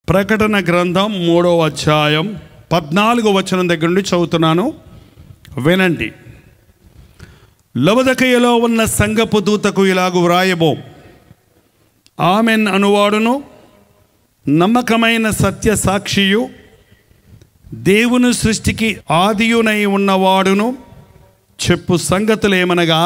ప్రకటన గ్రంథం మూడో అధ్యాయం పద్నాలుగో వచనం దగ్గర నుండి చదువుతున్నాను వినండి లవదకయలో ఉన్న సంగపు దూతకు ఇలాగు వ్రాయబో ఆమెన్ అనువాడును నమ్మకమైన సత్య సాక్షియు దేవుని సృష్టికి ఆదియునై ఉన్నవాడును చెప్పు సంగతులు ఏమనగా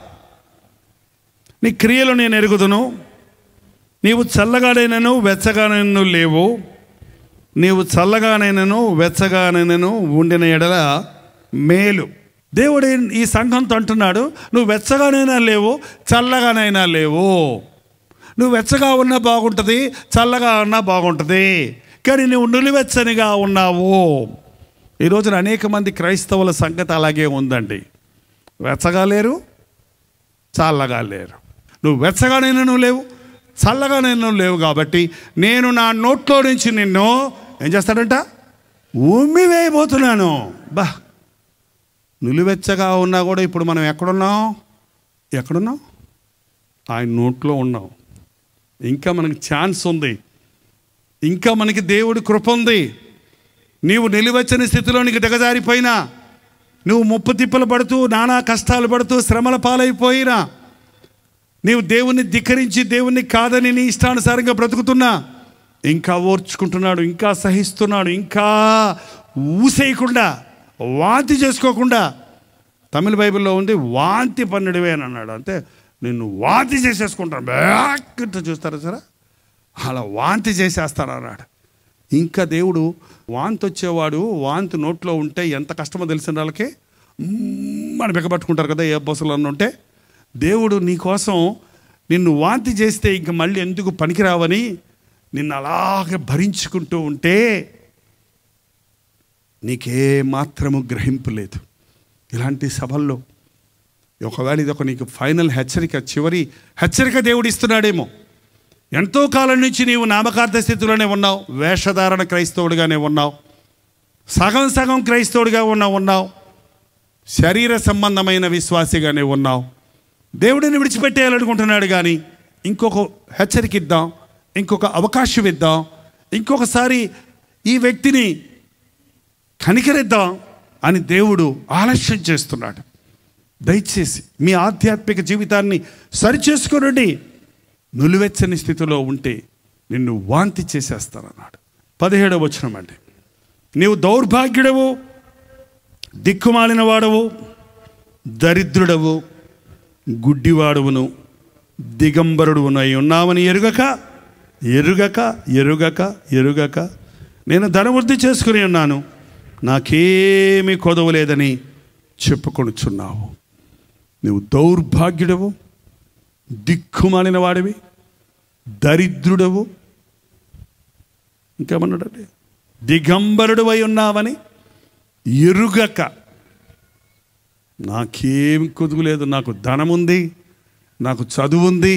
నీ క్రియలు నేను ఎరుగుదును నీవు చల్లగానైనను వెచ్చగానైనను లేవు నీవు చల్లగానైనను వెచ్చగానైనను ఉండిన ఎడల మేలు దేవుడు ఈ సంఘంతో అంటున్నాడు నువ్వు వెచ్చగానైనా లేవు చల్లగానైనా లేవు నువ్వు వెచ్చగా ఉన్నా బాగుంటుంది చల్లగా ఉన్నా బాగుంటుంది కానీ నువ్వు నులివెచ్చనిగా ఉన్నావు ఈ రోజున అనేక మంది క్రైస్తవుల సంగతి అలాగే ఉందండి వెచ్చగా లేరు చల్లగా లేరు నువ్వు వెచ్చగానైనా నువ్వు లేవు చల్లగానైనా నువ్వు లేవు కాబట్టి నేను నా నోట్లో నుంచి నిన్ను ఏం చేస్తాడంట ఉమ్మి వేయబోతున్నాను బా నులివెచ్చగా ఉన్నా కూడా ఇప్పుడు మనం ఎక్కడున్నాం ఎక్కడున్నాం ఆయన నోట్లో ఉన్నాం ఇంకా మనకి ఛాన్స్ ఉంది ఇంకా మనకి దేవుడి కృప ఉంది నీవు నిలువెచ్చని స్థితిలోనికి దిగజారిపోయినా నువ్వు ముప్పు తిప్పలు పడుతూ నానా కష్టాలు పడుతూ శ్రమల పాలైపోయినా నీవు దేవుణ్ణి ధిక్కరించి దేవుణ్ణి కాదని నీ ఇష్టానుసారంగా బ్రతుకుతున్నా ఇంకా ఓర్చుకుంటున్నాడు ఇంకా సహిస్తున్నాడు ఇంకా ఊసేయకుండా వాంతి చేసుకోకుండా తమిళ బైబిల్లో ఉంది వాంతి పన్నెడివే అని అన్నాడు అంటే నిన్ను వాంతి చేసేసుకుంటాను బ్యాక్ ఇట్లా చూస్తారా సరే అలా వాంతి చేసేస్తాను అన్నాడు ఇంకా దేవుడు వాంతి వచ్చేవాడు వాంతి నోట్లో ఉంటే ఎంత కష్టమో తెలిసిన వాళ్ళకి మ్మ్ అని బిగపట్టుకుంటారు కదా ఏ బస్సులు అన్న ఉంటే దేవుడు నీ కోసం నిన్ను వాంతి చేస్తే ఇంక మళ్ళీ ఎందుకు పనికిరావని నిన్ను అలాగే భరించుకుంటూ ఉంటే నీకే మాత్రము గ్రహింపు లేదు ఇలాంటి సభల్లో ఒకవేళ ఇది ఒక నీకు ఫైనల్ హెచ్చరిక చివరి హెచ్చరిక దేవుడు ఇస్తున్నాడేమో ఎంతో కాలం నుంచి నీవు నామకార్థ స్థితిలోనే ఉన్నావు వేషధారణ క్రైస్తవుడిగానే ఉన్నావు సగం సగం క్రైస్తవుడిగా ఉన్న ఉన్నావు శరీర సంబంధమైన విశ్వాసిగానే ఉన్నావు దేవుడిని విడిచిపెట్టేయాలనుకుంటున్నాడు కానీ ఇంకొక హెచ్చరిక ఇద్దాం ఇంకొక అవకాశం ఇద్దాం ఇంకొకసారి ఈ వ్యక్తిని కనికరిద్దాం అని దేవుడు ఆలస్యం చేస్తున్నాడు దయచేసి మీ ఆధ్యాత్మిక జీవితాన్ని సరిచేసుకునండి నులివెచ్చని స్థితిలో ఉంటే నిన్ను వాంతి చేసేస్తానన్నాడు పదిహేడవ వచనం అండి నీవు దౌర్భాగ్యుడవు దిక్కుమాలిన వాడవు దరిద్రుడవు గుడ్డివాడువును దిగంబరుడువును అయి ఉన్నావని ఎరుగక ఎరుగక ఎరుగక ఎరుగక నేను ధనవృద్ధి చేసుకుని ఉన్నాను నాకేమీ కొదవలేదని చెప్పుకొనుచున్నావు నువ్వు దౌర్భాగ్యుడవు దిక్కుమాలిన వాడివి దరిద్రుడవు ఇంకేమన్నాడండి దిగంబరుడు అయి ఉన్నావని ఎరుగక నాకేం కొదుగులేదు నాకు ధనం ఉంది నాకు చదువు ఉంది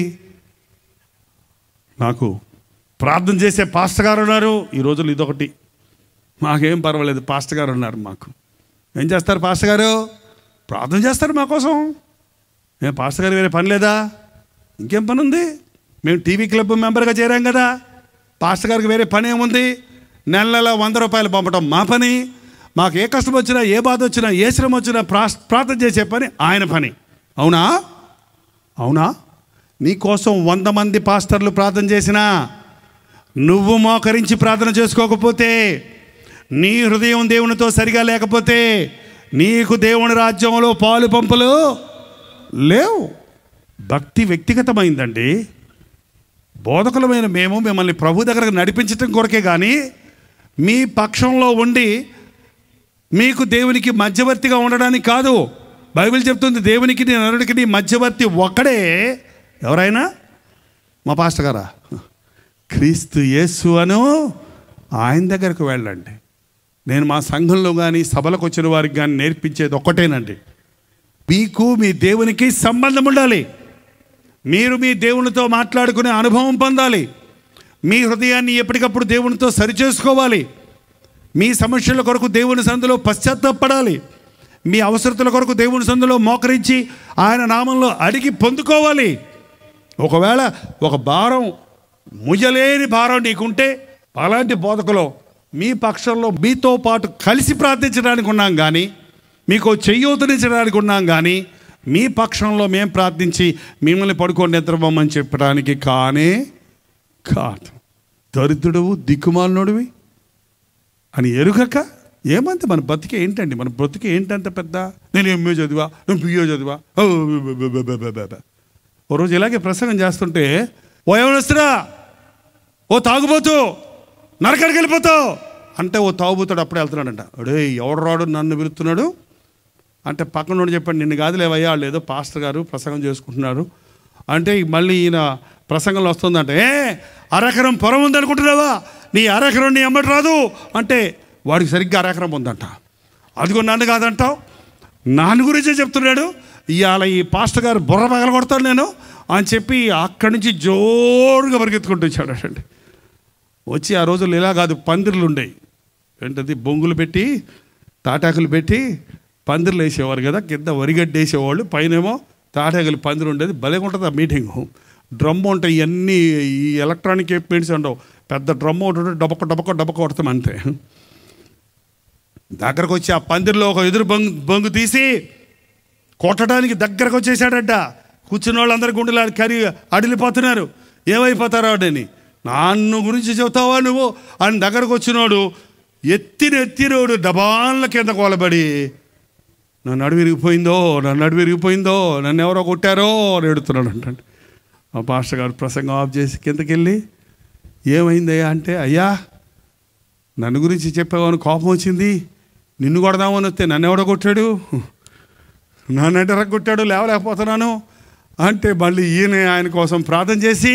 నాకు ప్రార్థన చేసే పాస్టర్ గారు ఉన్నారు ఈ రోజులు ఇదొకటి మాకేం పర్వాలేదు పాస్టర్ గారు ఉన్నారు మాకు ఏం చేస్తారు పాస్టర్ గారు ప్రార్థన చేస్తారు మా కోసం ఏం పాస్టర్ గారు వేరే పని లేదా ఇంకేం పని ఉంది మేము టీవీ క్లబ్ మెంబర్గా చేరాం కదా పాస్టర్ గారికి వేరే పని ఏముంది నెల నెల వంద రూపాయలు పంపడం మా పని మాకు ఏ కష్టం వచ్చినా ఏ బాధ వచ్చినా ఏ శ్రమ వచ్చినా ప్రా ప్రార్థన చేసే పని ఆయన పని అవునా అవునా నీకోసం వంద మంది పాస్టర్లు ప్రార్థన చేసినా నువ్వు మోకరించి ప్రార్థన చేసుకోకపోతే నీ హృదయం దేవునితో సరిగా లేకపోతే నీకు దేవుని రాజ్యంలో పాలు పంపులు లేవు భక్తి వ్యక్తిగతమైందండి బోధకులమైన మేము మిమ్మల్ని ప్రభు దగ్గరకు నడిపించటం కొరకే కానీ మీ పక్షంలో ఉండి మీకు దేవునికి మధ్యవర్తిగా ఉండడానికి కాదు బైబిల్ చెప్తుంది దేవునికి నీ నరుడికి నీ మధ్యవర్తి ఒక్కడే ఎవరైనా మా పాస్టర్ గారా క్రీస్తు యేసు అను ఆయన దగ్గరకు వెళ్ళండి నేను మా సంఘంలో కానీ సభలకు వచ్చిన వారికి కానీ నేర్పించేది ఒక్కటేనండి మీకు మీ దేవునికి సంబంధం ఉండాలి మీరు మీ దేవునితో మాట్లాడుకునే అనుభవం పొందాలి మీ హృదయాన్ని ఎప్పటికప్పుడు దేవునితో సరిచేసుకోవాలి మీ సమస్యల కొరకు దేవుని సందులో పశ్చాత్తాపడాలి మీ అవసరతల కొరకు దేవుని సందులో మోకరించి ఆయన నామంలో అడిగి పొందుకోవాలి ఒకవేళ ఒక భారం ముయ్యలేని భారం నీకుంటే అలాంటి బోధకులు మీ పక్షంలో మీతో పాటు కలిసి ప్రార్థించడానికి ఉన్నాం కానీ మీకు చెయ్యూతనిచ్చడానికి ఉన్నాం కానీ మీ పక్షంలో మేము ప్రార్థించి మిమ్మల్ని పడుకోండి నిద్రపోమని చెప్పడానికి కానే కాదు దరిద్రుడువు దిక్కుమాలినోడివి అని ఎరుగక ఏమంత మన బతికే ఏంటండి మన బ్రతికే ఏంటంత పెద్ద నేను ఎంఏ చదివా నేను బిఏ చదివా ఓ బె బె బె బె బె బె బె. ఓ రోజు ఇలాగే ప్రసంగం చేస్తుంటే ఓ ఏమనొస్తురా ఓ తాగుబోతూ నరకానికి వెళ్ళిపోతావు అంటే ఓ తాగుబోతాడు అప్పుడే వెళ్తున్నాడంట అడే ఎవడు రాడు నన్ను పిలుస్తున్నాడు అంటే పక్కన నుండి చెప్పండి నిన్ను కాదులేవయ్యా వాళ్ళు ఏదో పాస్టర్ గారు ప్రసంగం చేసుకుంటున్నారు అంటే మళ్ళీ ఈయన ప్రసంగంలో వస్తుందంటే ఏ అరెకరం పొలం ఉందనుకుంటున్నావా నీ అరెకరం నీ అమ్మటి రాదు అంటే వాడికి సరిగ్గా అరెకరం ఉందంట అదిగో నన్ను కాదంటావు నాన్న గురించే చెప్తున్నాడు ఇవాళ ఈ పాస్టర్ గారు బుర్ర పగల కొడతాను నేను అని చెప్పి అక్కడి నుంచి జోరుగా పరిగెత్తుకుంటూ వచ్చాడండి వచ్చి ఆ రోజుల్లో ఇలా కాదు పందిర్లు ఉండేవి ఏంటది బొంగులు పెట్టి తాటాకులు పెట్టి పందిర్లు వేసేవారు కదా కింద వరిగడ్డ వేసేవాళ్ళు పైనేమో తాటాకులు పందిరు ఉండేది భలే ఉంటుంది ఆ మీటింగ్ డ్రమ్ ఉంటాయి ఇవన్నీ ఈ ఎలక్ట్రానిక్ ఎక్విప్మెంట్స్ ఉండవు పెద్ద డ్రమ్ ఒకటి ఉంటే డబక్క డబక్క డబక్క కొడతాం అంతే దగ్గరకు వచ్చి ఆ పందిరిలో ఒక ఎదురు బొంగు బొంగు తీసి కొట్టడానికి దగ్గరకు వచ్చేసాడట కూర్చున్న వాళ్ళందరూ గుండెలు కరి అడిలిపోతున్నారు ఏమైపోతారో అని నాన్ను గురించి చెబుతావా నువ్వు అని దగ్గరకు వచ్చినోడు ఎత్తిన ఎత్తినోడు డబాన్ల కింద కోలబడి నా నడువు విరిగిపోయిందో నా నడువు విరిగిపోయిందో నన్ను ఎవరో కొట్టారో అని ఎడుతున్నాడు అంటే ఆ పాస్టర్ గారు ప్రసంగం ఆఫ్ చేసి కిందకి వెళ్ళి ఏమైందయ్యా అంటే అయ్యా నన్ను గురించి చెప్పావని కోపం వచ్చింది నిన్ను కొడదామని వస్తే నన్ను ఎవడో కొట్టాడు నన్ను ఎడర కొట్టాడు లేవలేకపోతున్నాను అంటే మళ్ళీ ఈయన ఆయన కోసం ప్రార్థన చేసి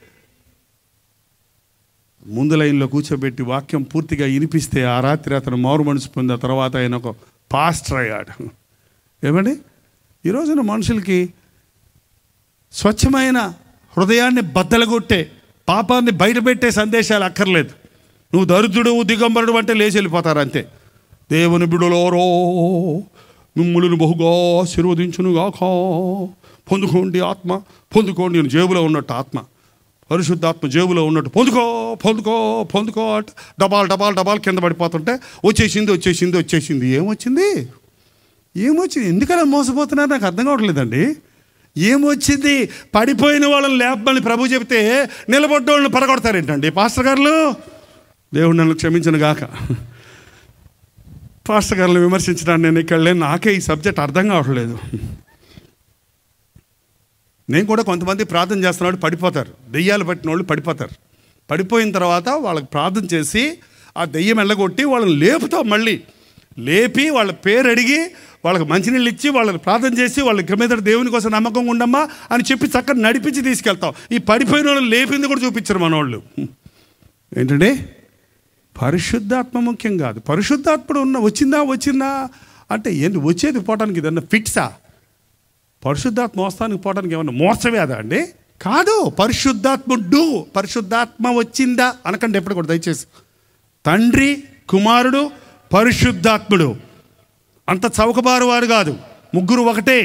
ముందు లైన్లో కూర్చోబెట్టి వాక్యం పూర్తిగా వినిపిస్తే ఆ రాత్రి అతను మారు మనసు పొందిన తర్వాత ఆయన ఒక పాస్టర్ అయ్యాడు ఏమండి ఈ రోజున మనుషులకి స్వచ్ఛమైన హృదయాన్ని బద్దలగొట్టే పాపాన్ని బయటపెట్టే సందేశాలు అక్కర్లేదు నువ్వు దరిద్రుడు దిగంబరుడు అంటే లేచి వెళ్ళిపోతారు అంతే దేవుని బిడులోరో మిమ్ములను బహుగా ఆశీర్వదించునుగాక పొందుకోండి ఆత్మ పొందుకోండి నేను జేబులో ఉన్నట్టు ఆత్మ పరిశుద్ధాత్మ జేబులో ఉన్నట్టు పొందుకో పొందుకో పొందుకో అంటే డబాల్ డబాల్ డబాల్ కింద పడిపోతుంటే వచ్చేసింది వచ్చేసింది వచ్చేసింది ఏమొచ్చింది ఏమొచ్చింది ఎందుకలా మోసపోతున్నారు నాకు అర్థం కావట్లేదండి ఏమొచ్చింది పడిపోయిన వాళ్ళని లేపమని ప్రభు చెప్తే నిలబడ్డ వాళ్ళని పడగొడతారేంటండి పాస్టర్ గారులు దేవుడు నన్ను క్షమించను గాక పాస్టర్ గారిని విమర్శించడానికి నేను ఇక్కడ లేను నాకే ఈ సబ్జెక్ట్ అర్థం కావట్లేదు నేను కూడా కొంతమంది ప్రార్థన చేస్తున్నాడు పడిపోతారు దెయ్యాలు పట్టిన వాళ్ళు పడిపోతారు పడిపోయిన తర్వాత వాళ్ళకి ప్రార్థన చేసి ఆ దెయ్యం వెళ్ళగొట్టి వాళ్ళని లేపుతాం మళ్ళీ లేపి వాళ్ళ పేరు అడిగి వాళ్ళకి మంచినీళ్ళు ఇచ్చి వాళ్ళని ప్రార్థన చేసి వాళ్ళ ఇక మీద దేవుని కోసం నమ్మకం ఉండమ్మా అని చెప్పి చక్కగా నడిపించి తీసుకెళ్తాం ఈ పడిపోయిన వాళ్ళని లేపింది కూడా చూపించరు మన వాళ్ళు ఏంటండి పరిశుద్ధాత్మ ముఖ్యం కాదు పరిశుద్ధాత్ముడు ఉన్న వచ్చిందా వచ్చిందా అంటే ఏంటి వచ్చేది పోవటానికి ఇదన్నా ఫిట్సా పరిశుద్ధాత్మ మోస్తానికి పోవడానికి ఏమన్నా మోసవేదా అండి కాదు పరిశుద్ధాత్ముడు పరిశుద్ధాత్మ వచ్చిందా అనకండి ఎప్పుడు కూడా దయచేసి తండ్రి కుమారుడు పరిశుద్ధాత్ముడు అంత చౌకబారు వారు కాదు ముగ్గురు ఒకటే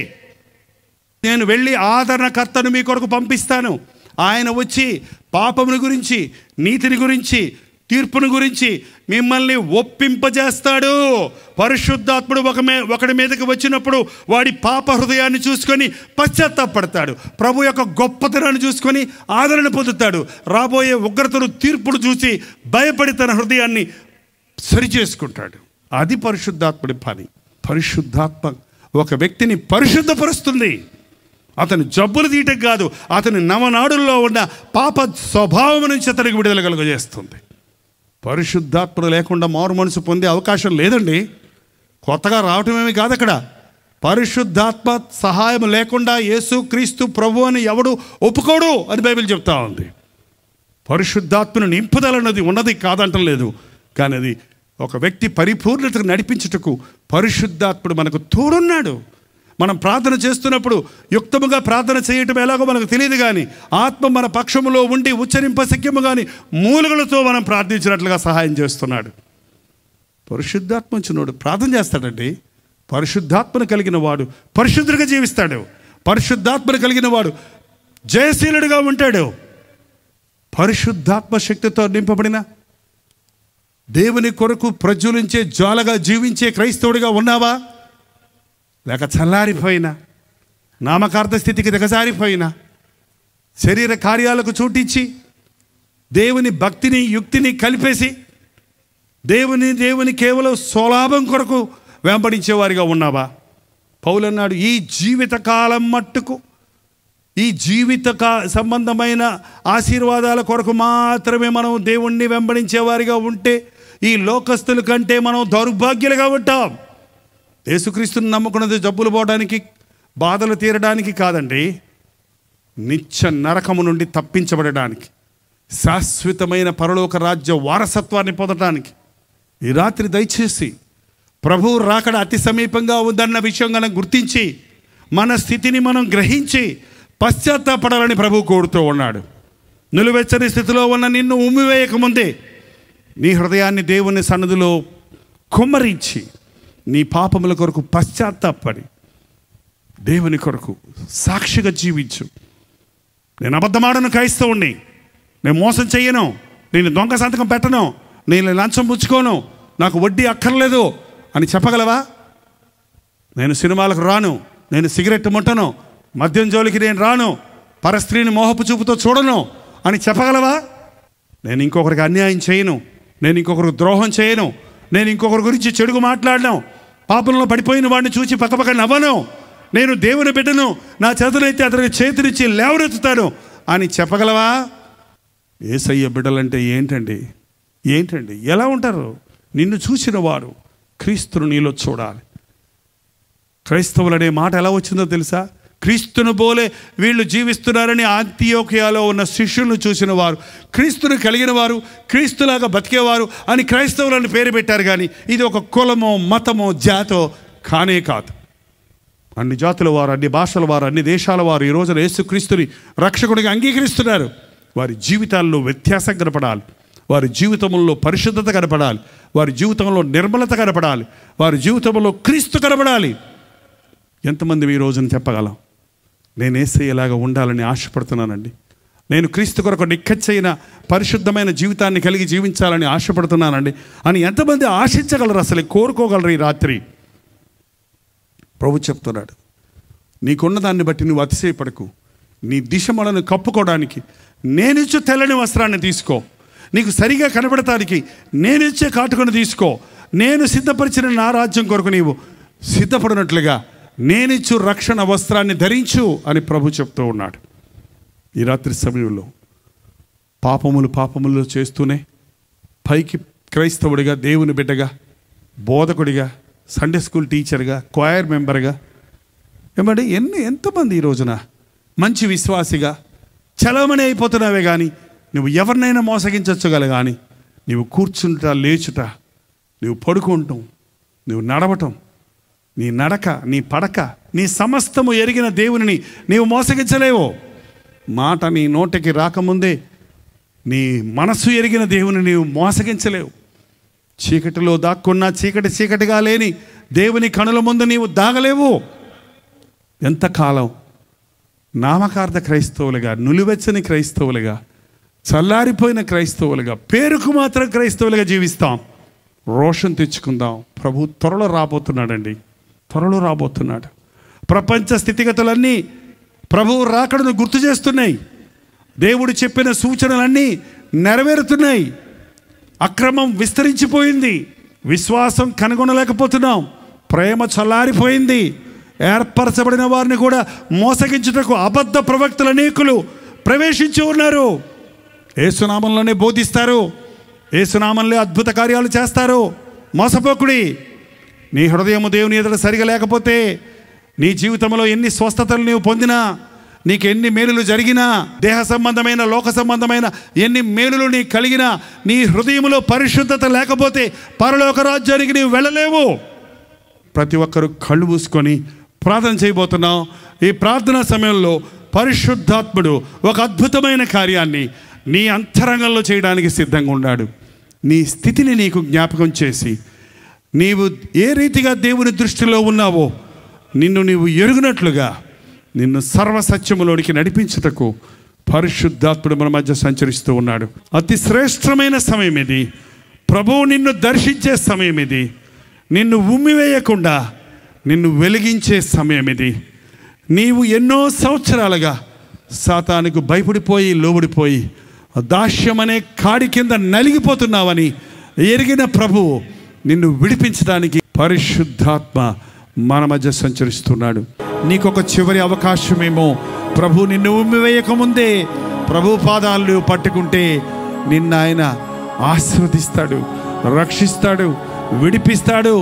నేను వెళ్ళి ఆదరణకర్తను మీ కొరకు పంపిస్తాను ఆయన వచ్చి పాపముని గురించి నీతిని గురించి తీర్పుని గురించి మిమ్మల్ని ఒప్పింపజేస్తాడు పరిశుద్ధాత్ముడు ఒక మే ఒకడి మీదకి వచ్చినప్పుడు వాడి పాప హృదయాన్ని చూసుకొని పశ్చాత్తాపడతాడు ప్రభు యొక్క గొప్పతనాన్ని చూసుకొని ఆదరణ పొందుతాడు రాబోయే ఉగ్రతను తీర్పును చూసి భయపడి తన హృదయాన్ని సరిచేసుకుంటాడు అది పరిశుద్ధాత్ముడి పని పరిశుద్ధాత్మ ఒక వ్యక్తిని పరిశుద్ధపరుస్తుంది అతని జబ్బులు తీయటం కాదు అతని నవనాడుల్లో ఉన్న పాప స్వభావం నుంచి అతనికి విడుదల కలుగజేస్తుంది పరిశుద్ధాత్మ లేకుండా మారు మనసు పొందే అవకాశం లేదండి కొత్తగా రావటమేమి కాదు అక్కడ పరిశుద్ధాత్మ సహాయం లేకుండా యేసు క్రీస్తు ప్రభు అని ఎవడు ఒప్పుకోడు అని బైబిల్ చెప్తా ఉంది పరిశుద్ధాత్మను నింపుదల అన్నది ఉన్నది కాదంటం లేదు కానీ అది ఒక వ్యక్తి పరిపూర్ణతకు నడిపించుటకు పరిశుద్ధాత్ముడు మనకు తోడున్నాడు మనం ప్రార్థన చేస్తున్నప్పుడు యుక్తముగా ప్రార్థన చేయటం ఎలాగో మనకు తెలియదు కానీ ఆత్మ మన పక్షములో ఉండి ఉచ్చరింప శక్యము కానీ మూలుగులతో మనం ప్రార్థించినట్లుగా సహాయం చేస్తున్నాడు పరిశుద్ధాత్మ వచ్చినోడు ప్రార్థన చేస్తాడండి పరిశుద్ధాత్మను కలిగిన వాడు పరిశుద్ధుడిగా జీవిస్తాడు పరిశుద్ధాత్మను కలిగిన వాడు జయశీలుడిగా ఉంటాడు పరిశుద్ధాత్మ శక్తితో నింపబడిన దేవుని కొరకు ప్రజ్వలించే జ్వాలగా జీవించే క్రైస్తవుడిగా ఉన్నావా లేక చల్లారిపోయినా నామకార్థ స్థితికి దిగజారిపోయినా శరీర కార్యాలకు చోటిచ్చి దేవుని భక్తిని యుక్తిని కలిపేసి దేవుని దేవుని కేవలం స్వలాభం కొరకు వెంబడించేవారిగా ఉన్నావా పౌలు అన్నాడు ఈ జీవిత కాలం మట్టుకు ఈ జీవిత కా సంబంధమైన ఆశీర్వాదాల కొరకు మాత్రమే మనం దేవుణ్ణి వెంబడించేవారిగా ఉంటే ఈ లోకస్తుల కంటే మనం దౌర్భాగ్యులుగా ఉంటాం యేసుక్రీస్తుని నమ్ముకున్నది జబ్బులు పోవడానికి బాధలు తీరడానికి కాదండి నిత్య నరకము నుండి తప్పించబడడానికి శాశ్వతమైన పరలోక రాజ్య వారసత్వాన్ని పొందటానికి ఈ రాత్రి దయచేసి ప్రభువు రాకడ అతి సమీపంగా ఉందన్న విషయం కనుక గుర్తించి మన స్థితిని మనం గ్రహించి పశ్చాత్తాపడాలని ప్రభు కోరుతూ ఉన్నాడు నిలువెచ్చని స్థితిలో ఉన్న నిన్ను ఉమ్మివేయకముందే నీ హృదయాన్ని దేవుని సన్నదిలో కుమ్మరించి నీ పాపముల కొరకు పశ్చాత్తాపడి దేవుని కొరకు సాక్షిగా జీవించు నేను అబద్ధమాడను క్రైస్తవుణ్ణి నేను మోసం చెయ్యను నేను దొంగ సంతకం పెట్టను నేను లంచం పుచ్చుకోను నాకు వడ్డీ అక్కర్లేదు అని చెప్పగలవా నేను సినిమాలకు రాను నేను సిగరెట్ ముట్టను మద్యం జోలికి నేను రాను పరస్త్రీని మోహపు చూపుతో చూడను అని చెప్పగలవా నేను ఇంకొకరికి అన్యాయం చేయను నేను ఇంకొకరికి ద్రోహం చేయను నేను ఇంకొకరి గురించి చెడుగు మాట్లాడను పాపంలో పడిపోయిన వాడిని చూసి పక్కపక్క నవ్వను నేను దేవుని బిడ్డను నా చేతులైతే అతనికి చేతులిచ్చి లేవనెత్తుతాను అని చెప్పగలవా ఏసయ్య బిడ్డలంటే ఏంటండి ఏంటండి ఎలా ఉంటారు నిన్ను చూసిన వారు క్రీస్తును నీలో చూడాలి క్రైస్తవులు అనే మాట ఎలా వచ్చిందో తెలుసా క్రీస్తును పోలే వీళ్ళు జీవిస్తున్నారని ఆంతియోకియాలో ఉన్న శిష్యులను చూసిన వారు క్రీస్తును కలిగిన వారు క్రీస్తులాగా బతికేవారు అని క్రైస్తవులని పేరు పెట్టారు కానీ ఇది ఒక కులమో మతమో జాతో కానే కాదు అన్ని జాతుల వారు అన్ని భాషల వారు అన్ని దేశాల వారు ఈ రోజున యేసుక్రీస్తుని రక్షకుడిగా అంగీకరిస్తున్నారు వారి జీవితాల్లో వ్యత్యాసం కనపడాలి వారి జీవితంలో పరిశుద్ధత కనపడాలి వారి జీవితంలో నిర్మలత కనపడాలి వారి జీవితంలో క్రీస్తు కనపడాలి ఎంతమంది ఈ రోజున చెప్పగలం నేను ఏసయ్యేలాగా ఉండాలని ఆశపడుతున్నానండి నేను క్రీస్తు కొరకు నిక్కచ్చైన పరిశుద్ధమైన జీవితాన్ని కలిగి జీవించాలని ఆశపడుతున్నానండి అని ఎంతమంది ఆశించగలరు అసలు కోరుకోగలరు ఈ రాత్రి ప్రభు చెప్తున్నాడు నీకున్న దాన్ని బట్టి నువ్వు అతిశయపడకు నీ దిశమలను కప్పుకోవడానికి నేనిచ్చే తెల్లని వస్త్రాన్ని తీసుకో నీకు సరిగా కనబడటానికి నేనిచ్చే కాటుకను తీసుకో నేను సిద్ధపరిచిన నా రాజ్యం కొరకు నీవు సిద్ధపడినట్లుగా నేనిచ్చు రక్షణ వస్త్రాన్ని ధరించు అని ప్రభు చెప్తూ ఉన్నాడు ఈ రాత్రి సమయంలో పాపములు పాపములు చేస్తూనే పైకి క్రైస్తవుడిగా దేవుని బిడ్డగా బోధకుడిగా సండే స్కూల్ టీచర్గా క్వైర్ మెంబర్గా ఏమంటే ఎన్ని ఎంతమంది ఈ రోజున మంచి విశ్వాసిగా చలమని అయిపోతున్నావే కానీ నువ్వు ఎవరినైనా మోసగించగల కానీ నువ్వు కూర్చుంటా లేచుట నువ్వు పడుకుంటాం నువ్వు నడవటం నీ నడక నీ పడక నీ సమస్తము ఎరిగిన దేవునిని నీవు మోసగించలేవు మాట నీ నోటికి రాకముందే నీ మనస్సు ఎరిగిన దేవుని నీవు మోసగించలేవు చీకటిలో దాక్కున్నా చీకటి చీకటిగా లేని దేవుని కనుల ముందు నీవు దాగలేవు ఎంతకాలం నామకార్థ క్రైస్తవులుగా నులివెచ్చని క్రైస్తవులుగా చల్లారిపోయిన క్రైస్తవులుగా పేరుకు మాత్రం క్రైస్తవులుగా జీవిస్తాం రోషన్ తెచ్చుకుందాం ప్రభు త్వరలో రాబోతున్నాడండి త్వరలో రాబోతున్నాడు ప్రపంచ స్థితిగతులన్నీ ప్రభువు రాకడను గుర్తు చేస్తున్నాయి దేవుడు చెప్పిన సూచనలన్నీ నెరవేరుతున్నాయి అక్రమం విస్తరించిపోయింది విశ్వాసం కనుగొనలేకపోతున్నాం ప్రేమ చల్లారిపోయింది ఏర్పరచబడిన వారిని కూడా మోసగించుటకు అబద్ధ ప్రవక్తల అనేకులు ప్రవేశించి ఉన్నారు ఏసునామంలోనే బోధిస్తారు ఏసునామంలో అద్భుత కార్యాలు చేస్తారు మోసపోకుడి నీ హృదయము దేవుని ఎదుట సరిగా లేకపోతే నీ జీవితంలో ఎన్ని స్వస్థతలు నీవు పొందినా నీకు ఎన్ని మేలులు జరిగినా దేహ సంబంధమైన లోక సంబంధమైన ఎన్ని మేలులు నీకు కలిగినా నీ హృదయంలో పరిశుద్ధత లేకపోతే పరలోక రాజ్యానికి నీవు వెళ్ళలేవు ప్రతి ఒక్కరూ కళ్ళు మూసుకొని ప్రార్థన చేయబోతున్నాం ఈ ప్రార్థన సమయంలో పరిశుద్ధాత్ముడు ఒక అద్భుతమైన కార్యాన్ని నీ అంతరంగంలో చేయడానికి సిద్ధంగా ఉన్నాడు నీ స్థితిని నీకు జ్ఞాపకం చేసి నీవు ఏ రీతిగా దేవుని దృష్టిలో ఉన్నావో నిన్ను నీవు ఎరుగునట్లుగా నిన్ను సర్వసత్యములోనికి నడిపించుటకు పరిశుద్ధాత్ముడు మన మధ్య సంచరిస్తూ ఉన్నాడు అతి శ్రేష్టమైన సమయం ఇది ప్రభువు నిన్ను దర్శించే సమయం ఇది నిన్ను ఉమ్మివేయకుండా నిన్ను వెలిగించే సమయం ఇది నీవు ఎన్నో సంవత్సరాలుగా సాతానికి భయపడిపోయి లోబడిపోయి దాస్యం అనే కాడి కింద నలిగిపోతున్నావని ఎరిగిన ప్రభువు నిన్ను విడిపించడానికి పరిశుద్ధాత్మ మన మధ్య సంచరిస్తున్నాడు నీకొక చివరి అవకాశమేమో ప్రభు నిన్ను ఉమ్మివేయకముందే ప్రభు పాదాలు పట్టుకుంటే నిన్న ఆయన ఆశీర్వదిస్తాడు రక్షిస్తాడు విడిపిస్తాడు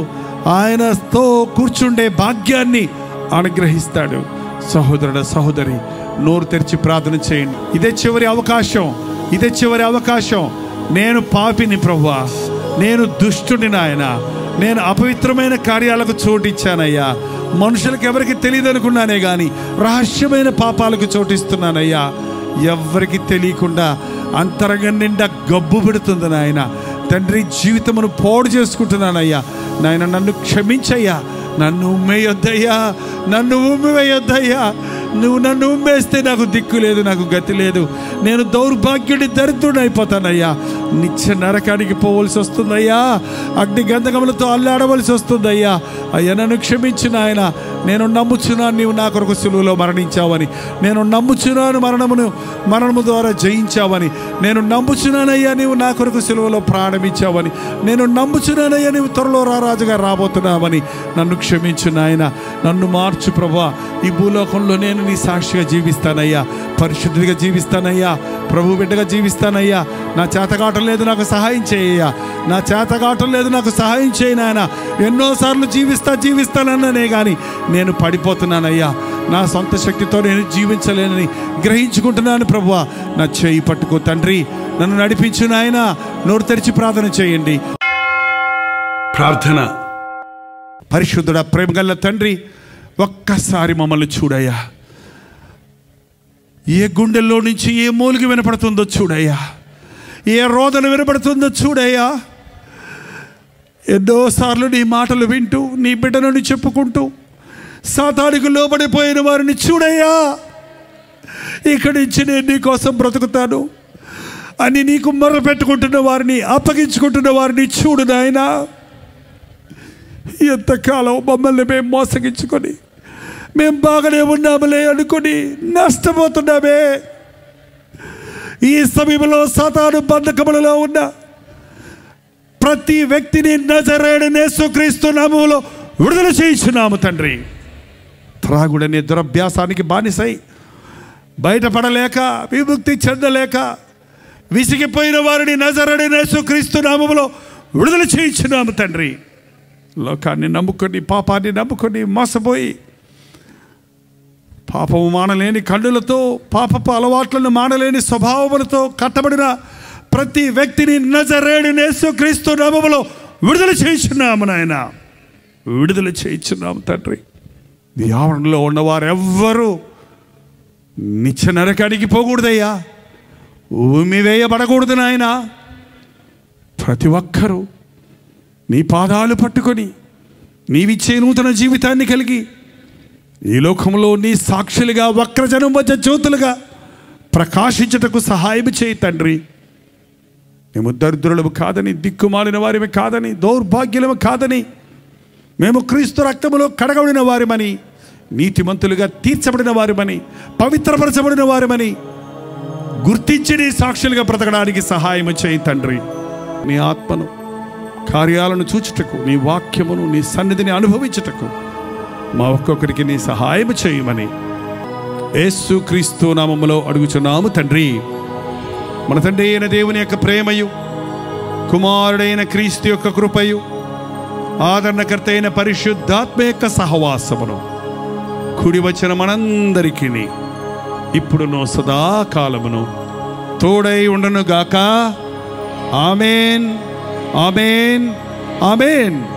ఆయనతో కూర్చుండే భాగ్యాన్ని అనుగ్రహిస్తాడు సహోదరుడ సహోదరి నోరు తెరిచి ప్రార్థన చేయండి ఇదే చివరి అవకాశం ఇదే చివరి అవకాశం నేను పాపిని ప్రభువా నేను దుష్టుని నాయన నేను అపవిత్రమైన కార్యాలకు చోటిచ్చానయ్యా మనుషులకు ఎవరికి తెలియదు అనుకున్నానే కానీ రహస్యమైన పాపాలకు చోటిస్తున్నానయ్యా ఎవ్వరికి తెలియకుండా అంతరంగం నిండా గబ్బు పెడుతుంది నాయన తండ్రి జీవితమును పాడు చేసుకుంటున్నానయ్యా నాయన నన్ను క్షమించయ్యా నన్ను ఉమ్మేయొద్దయ్యా నన్ను ఉమ్మివేయొద్దయ్యా నువ్వు నన్ను ఉమ్మేస్తే నాకు దిక్కు లేదు నాకు గతి లేదు నేను దౌర్భాగ్యుడి దరిద్రుడు అయిపోతానయ్యా నిత్య నరకానికి పోవలసి వస్తుందయ్యా అగ్ని గంధకములతో అల్లాడవలసి వస్తుందయ్యా అయ్యా నన్ను క్షమించిన ఆయన నేను నమ్ముచున్నాను నీవు నా కొరకు సులువులో మరణించావని నేను నమ్ముచున్నాను మరణమును మరణము ద్వారా జయించావని నేను నమ్ముచున్నానయ్యా నీవు నా కొరకు సులువులో ప్రాణమిచ్చావని నేను నమ్ముచున్నానయ్యా నీవు త్వరలో రారాజుగా రాబోతున్నావని నన్ను క్షమించు నాయన నన్ను మార్చు ప్రభా ఈ భూలోకంలో నేను నీ సాక్షిగా జీవిస్తానయ్యా పరిశుద్ధిగా జీవిస్తానయ్యా ప్రభు బిడ్డగా జీవిస్తానయ్యా నా చేతగాటం లేదు నాకు సహాయం చేయ్యా నా చేతగాటం లేదు నాకు సహాయం చేయి నాయన ఎన్నోసార్లు జీవిస్తా జీవిస్తానన్ననే కానీ నేను పడిపోతున్నానయ్యా నా సొంత శక్తితో నేను జీవించలేనని గ్రహించుకుంటున్నాను ప్రభువా నా చేయి పట్టుకో తండ్రి నన్ను నడిపించు నాయన నోరు తెరిచి ప్రార్థన చేయండి ప్రార్థన పరిశుద్ధుడ ప్రేమగల్ల తండ్రి ఒక్కసారి మమ్మల్ని చూడయ్యా ఏ గుండెల్లో నుంచి ఏ మూలికి వినపడుతుందో చూడయ్యా ఏ రోదన వినపడుతుందో చూడయ్యా ఎన్నోసార్లు నీ మాటలు వింటూ నీ బిడ్డను చెప్పుకుంటూ సాతానికి లోబడిపోయిన వారిని చూడయ్యా ఇక్కడి నుంచి నేను నీ కోసం బ్రతుకుతాను అని నీకు మొర్ర పెట్టుకుంటున్న వారిని అప్పగించుకుంటున్న వారిని చూడు నాయనా ఎంతకాలం మమ్మల్ని మేము మోసగించుకొని మేము బాగానే ఉన్నాములే అనుకొని నష్టపోతున్నామే ఈ సమయంలో సతాను బంధకములలో ఉన్న ప్రతి వ్యక్తిని నజరేడు నేసుక్రీస్తు నామములో విడుదల చేయించున్నాము తండ్రి త్రాగుడనే దురభ్యాసానికి బానిసై బయటపడలేక విముక్తి చెందలేక విసిగిపోయిన వారిని నజరడి నేసుక్రీస్తు నామములో విడుదల చేయించున్నాము తండ్రి లోకాన్ని నమ్ముకొని పాపాన్ని నమ్ముకొని మోసపోయి పాపము మానలేని కన్నులతో పాపపు అలవాట్లను మానలేని స్వభావములతో కట్టబడిన ప్రతి వ్యక్తిని నజరేడు నేసుక్రీస్తు నామములో విడుదల చేయించున్నాము నాయన విడుదల చేయించున్నాము తండ్రి ఈ ఆవరణలో ఉన్నవారు ఎవ్వరూ నిత్య నరకానికి పోకూడదయ్యా ఉమి వేయబడకూడదు నాయన ప్రతి ఒక్కరూ నీ పాదాలు పట్టుకొని నీవిచ్చే నూతన జీవితాన్ని కలిగి ఈ లోకంలో నీ సాక్షులుగా వక్రజనం మధ్య జ్యోతులుగా ప్రకాశించుటకు సహాయం చేయి తండ్రి మేము దరిద్రులము కాదని దిక్కుమాలిన వారిమి కాదని దౌర్భాగ్యులము కాదని మేము క్రీస్తు రక్తములో కడగబడిన వారిమని నీతిమంతులుగా తీర్చబడిన వారిమని పవిత్రపరచబడిన వారిమని గుర్తించి నీ సాక్షులుగా బ్రతకడానికి సహాయం చేయి తండ్రి నీ ఆత్మను కార్యాలను చూచుటకు నీ వాక్యమును నీ సన్నిధిని అనుభవించుటకు మా ఒక్కొక్కరికి నీ సహాయం చేయమని యేసు క్రీస్తు నామములో అడుగుచున్నాము తండ్రి మన తండ్రి అయిన దేవుని యొక్క ప్రేమయు కుమారుడైన క్రీస్తు యొక్క కృపయు ఆదరణకర్త అయిన పరిశుద్ధాత్మ యొక్క సహవాసమును కుడి వచ్చిన మనందరికీ ఇప్పుడును సదాకాలమును తోడై ఉండను గాక ఆమెన్ ఆమెన్ ఆమెన్